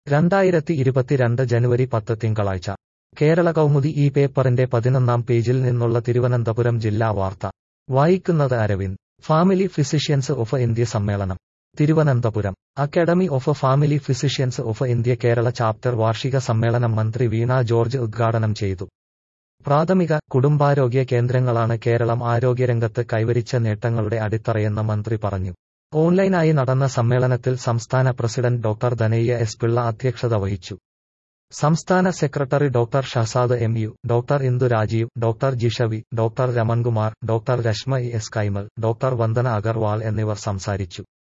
രണ്ടായിരത്തി ഇരുപത്തിരണ്ട് ജനുവരി പത്ത് തിങ്കളാഴ്ച കേരള കൗമുദി ഈ പേപ്പറിന്റെ പതിനൊന്നാം പേജിൽ നിന്നുള്ള തിരുവനന്തപുരം ജില്ലാ വാർത്ത വായിക്കുന്നത് Aravind family physicians of India സമ്മേളനം Thiruvananthapuram academy of family physicians of India Kerala chapter വാർഷിക സമ്മേളനം മന്ത്രി വീണ ജോർജ് ഉദ്ഘാടനം ചെയ്തു പ്രാഥമിക കുടുംബാരോഗ്യ കേന്ദ്രങ്ങളാണ് കേരളം ആരോഗ്യരംഗത്ത് കൈവരിച്ച നേട്ടങ്ങളുടെ അടിത്തറയെന്ന് മന്ത്രി പറഞ്ഞു ഓൺലൈനായി നടന്ന സമ്മേളനത്തിൽ സംസ്ഥാന president doctor Dhanayya S Pillai അധ്യക്ഷത വഹിച്ചു സംസ്ഥാന secretary doctor Shahzad M U doctor Indu Rajeev doctor ജിഷവി doctor Ramankumar doctor Reshma S Kaimal doctor Vandana Agarwal എന്നിവർ സംസാരിച്ചു